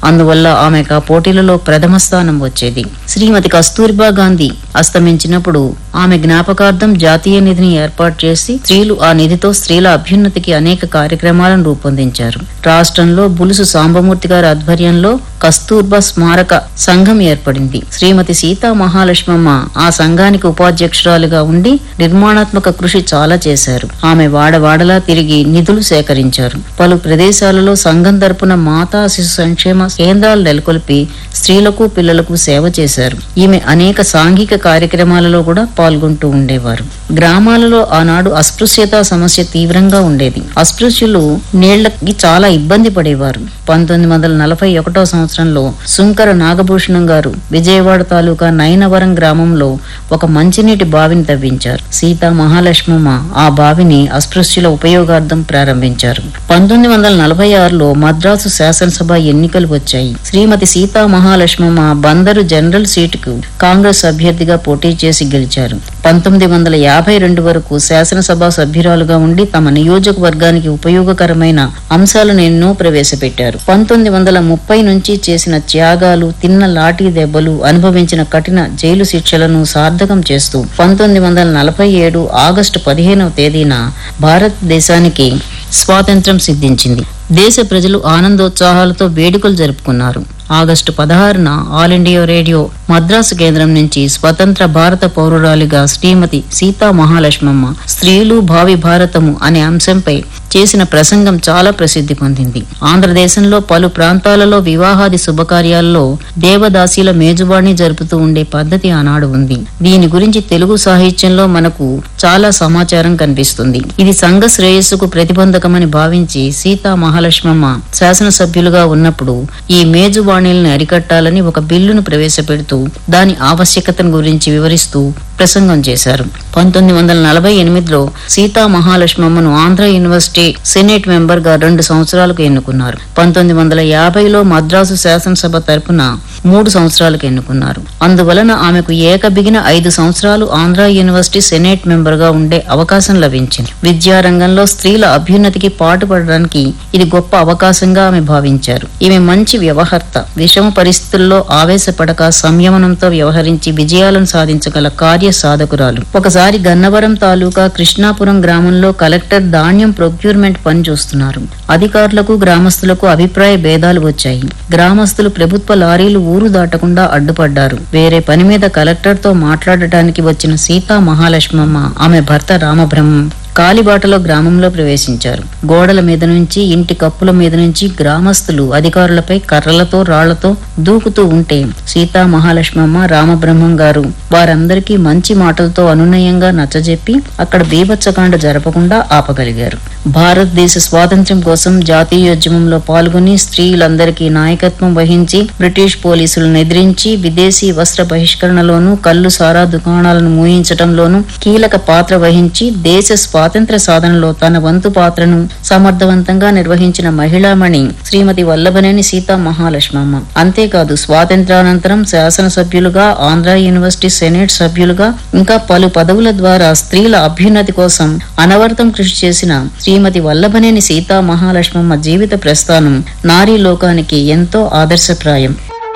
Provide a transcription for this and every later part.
అందువల్ల ఆమెకు ఆ పోటీలలో ప్రథమ స్థానం వచ్చేది శ్రీమతి కస్తూరిబా గాంధీ అస్తమించినప్పుడు ఆమె జ్ఞాపకార్థం జాతీయ నిధిని ఏర్పాటు చేసి స్త్రీలు ఆ నిధితో స్త్రీల అభ్యున్నతికి అనేక కార్యక్రమాలను రూపొందించారు రాష్ట్రంలో బులుసు సాంబమూర్తి గారి ఆధ్వర్యంలో కస్తూర్బా స్మారక సంఘం ఏర్పడింది శ్రీమతి సీతా మహాలక్ష్మమ్మ ఆ సంఘానికి ఉపాధ్యక్షురాలుగా ఉండి నిర్మాణాత్మక కృషి చాలా చేశారు ఆమె వాడవాడలా తిరిగి నిధులు సేకరించారు పలు ప్రదేశాలలో సంఘం తరపున మాతా శిశు సంక్షేమ కేంద్రాలు నెలకొల్పి స్త్రీలకు పిల్లలకు సేవ చేశారు ఈమె అనేక సాంఘిక కార్యక్రమాలలో కూడా పాల్గొంటూ ఉండేవారు గ్రామాలలో ఆనాడు అస్పృశ్యత సమస్య తీవ్రంగా ఉండేది అస్పృశ్యులు నీళ్లకి చాలా ఇబ్బంది పడేవారు పంతొమ్మిది వందల నలభై ఒకటో సంవత్సరంలో సుంకర నాగభూషణం గారు విజయవాడ తాలూకా నైనవరం గ్రామంలో ఒక మంచినీటి బావిని తవ్వించారు సీతా మహాలక్ష్మమ్మ ఆ బావిని అస్పృశ్యుల ఉపయోగార్థం ప్రారంభించారు పంతొమ్మిది వందల నలభై ఆరులో మద్రాసు శాసనసభ ఎన్నికలు వచ్చాయి శ్రీమతి సీతా మహాలక్ష్మమ్మ బందరు జనరల్ సీటుకు కాంగ్రెస్ అభ్యర్థిగా పోటీ చేసి గెలిచారు పంతొమ్మిది వందల యాభై రెండు వరకు శాసనసభ సభ్యురాలుగా ఉండి తమ నియోజకవర్గానికి ఉపయోగకరమైన అంశాలను ఎన్నో ప్రవేశపెట్టారు పంతొమ్మిది వందల ముప్పై నుంచి చేసిన త్యాగాలు తిన్న లాఠీ దెబ్బలు అనుభవించిన కఠిన జైలు శిక్షలను సార్థకం చేస్తూ పంతొమ్మిది వందల నలభై ఏడు ఆగస్టు పదిహేనవ తేదీన భారతదేశానికి స్వాతంత్ర్యం సిద్ధించింది దేశ ప్రజలు ఆనందోత్సాహాలతో వేడుకలు జరుపుకున్నారు ఆగస్టు పదహారున ఆల్ ఇండియా రేడియో మద్రాసు కేంద్రం నుంచి స్వతంత్ర భారత పౌరురాలిగా శ్రీమతి సీతా మహాలక్ష్మమ్మ స్త్రీలు భావి భారతము అనే అంశంపై చేసిన ప్రసంగం చాలా ప్రసిద్ధి పొందింది ఆంధ్రదేశంలో పలు ప్రాంతాలలో వివాహాది శుభకార్యాల్లో దేవదాసీల మేజువాణి జరుపుతూ ఉండే పద్ధతి ఆనాడు ఉంది దీని గురించి తెలుగు సాహిత్యంలో మనకు చాలా సమాచారం కనిపిస్తుంది ఇది సంఘ శ్రేయస్సుకు ప్రతిబంధకమని భావించి సీతా మహాలక్ష్మమ్మ శాసనసభ్యులుగా ఉన్నప్పుడు ఈ మేజువాణిలను అరికట్టాలని ఒక బిల్లును ప్రవేశపెడుతూ దాని ఆవశ్యకతను గురించి వివరిస్తూ ప్రసంగం చేశారు పంతొమ్మిది వందల నలభై ఎనిమిదిలో సీతా మహాలక్ష్మమ్మను ఆంధ్ర యూనివర్సిటీ సెనేట్ మెంబర్ గా రెండు సంవత్సరాలకు ఎన్నుకున్నారు పంతొమ్మిది వందల యాభైలో మద్రాసు శాసనసభ తరపున మూడు సంవత్సరాలకు ఎన్నుకున్నారు అందువలన ఆమెకు ఏకబిగిన ఐదు సంవత్సరాలు ఆంధ్ర యూనివర్సిటీ సెనేట్ మెంబర్ గా ఉండే అవకాశం లభించింది విద్యారంగంలో స్త్రీల అభ్యున్నతికి పాటుపడడానికి ఇది గొప్ప అవకాశంగా ఆమె భావించారు ఈమె మంచి వ్యవహర్త విషమ పరిస్థితుల్లో ఆవేశపడక సంయమనంతో వ్యవహరించి విజయాలను సాధించగల కార్య సాధకురాలు ఒకసారి గన్నవరం తాలూకా కృష్ణాపురం గ్రామంలో కలెక్టర్ ధాన్యం ప్రొక్యూర్మెంట్ పని చూస్తున్నారు అధికారులకు గ్రామస్తులకు అభిప్రాయ భేదాలు వచ్చాయి గ్రామస్తులు ప్రభుత్వ లారీలు ఊరు దాటకుండా అడ్డుపడ్డారు వేరే పని మీద కలెక్టర్ తో మాట్లాడటానికి వచ్చిన సీతా మహాలక్ష్మమ్మ ఆమె భర్త రామబ్రహ్మం కాలిబాటలో గ్రామంలో ప్రవేశించారు గోడల మీద నుంచి ఇంటి కప్పుల మీద నుంచి గ్రామస్తులు అధికారులపై కర్రలతో రాళ్లతో దూకుతూ ఉంటే సీతా మహాలక్ష్మమ్మ రామబ్రహ్మం గారు వారందరికీ మంచి మాటలతో అనునయంగా నచ్చజెప్పి అక్కడ బీభత్సకాండ జరపకుండా ఆపగలిగారు భారతదేశ స్వాతంత్ర్యం కోసం జాతీయోద్యమంలో పాల్గొని స్త్రీలందరికీ నాయకత్వం వహించి బ్రిటిష్ పోలీసులను ఎదిరించి విదేశీ వస్త్ర బహిష్కరణలోనూ కళ్ళు సారా దుకాణాలను మూయించటంలోనూ కీలక పాత్ర వహించి దేశ స్వాతంత్ర సాధనలో తన వంతు పాత్రను సమర్థవంతంగా నిర్వహించిన మహిళామణి శ్రీమతి వల్లభనేని సీతా మహాలక్ష్మమ్మ అంతేకాదు స్వాతంత్రానంతరం శాసనసభ్యులుగా ఆంధ్ర యూనివర్సిటీ సెనేట్ సభ్యులుగా ఇంకా పలు పదవుల ద్వారా స్త్రీల అభ్యున్నతి కోసం అనవరతం కృషి చేసిన శ్రీమతి వల్లభనేని సీతా మహాలక్ష్మమ్మ జీవిత ప్రస్థానం నారీ లోకానికి ఎంతో ఆదర్శప్రాయం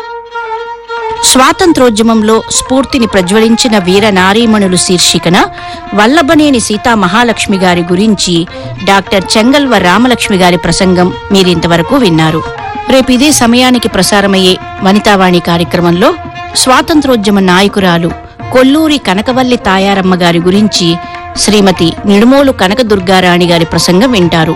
స్వాతంత్రోద్యమంలో స్ఫూర్తిని ప్రజ్వలించిన వీర నారీమణులు శీర్షికన వల్లభనేని సీతా మహాలక్ష్మి గారి గురించి డాక్టర్ చెంగల్వ రామలక్ష్మి గారి ప్రసంగం మీరింతవరకు విన్నారు రేపు ఇదే సమయానికి ప్రసారమయ్యే వనితావాణి కార్యక్రమంలో స్వాతంత్రోద్యమ నాయకురాలు కొల్లూరి కనకవల్లి తాయారమ్మ గారి గురించి శ్రీమతి నిడుమోలు కనకదుర్గారాణి గారి ప్రసంగం వింటారు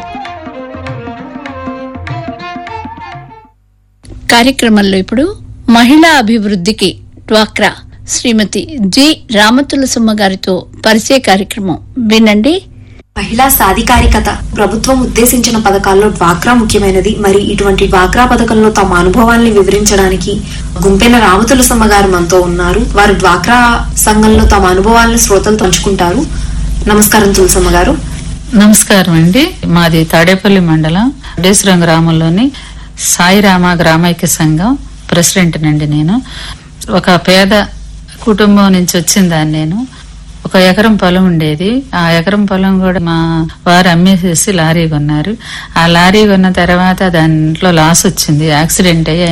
కార్యక్రమంలో ఇప్పుడు మహిళా అభివృద్ధికి డ్వాక్రా శ్రీమతి జి రామతులసమ్మ గారితో పరిచయ కార్యక్రమం వినండి మహిళా సాధికారికత ప్రభుత్వం ఉద్దేశించిన పథకాల్లో డ్వాక్రా ముఖ్యమైనది మరి ఇటువంటి డ్వాక్రా పథకంలో తమ అనుభవాల్ని వివరించడానికి గుంపెన రామతులసమ్మ గారు మనతో ఉన్నారు వారు డ్వాక్రా సంఘంలో తమ అనుభవాలను శ్రోతలు పంచుకుంటారు నమస్కారం తులసమ్మ గారు నమస్కారం అండి మాది తాడేపల్లి మండలం డేసురం గ్రామంలోని సాయిరామ గ్రామైక్య సంఘం ప్రెసిడెంట్ నండి నేను ఒక పేద కుటుంబం నుంచి వచ్చిందాన్ని నేను ఒక ఎకరం పొలం ఉండేది ఆ ఎకరం పొలం కూడా మా వారు అమ్మేసేసి లారీ కొన్నారు ఆ లారీ కొన్న తర్వాత దాంట్లో లాస్ వచ్చింది యాక్సిడెంట్ అయ్యి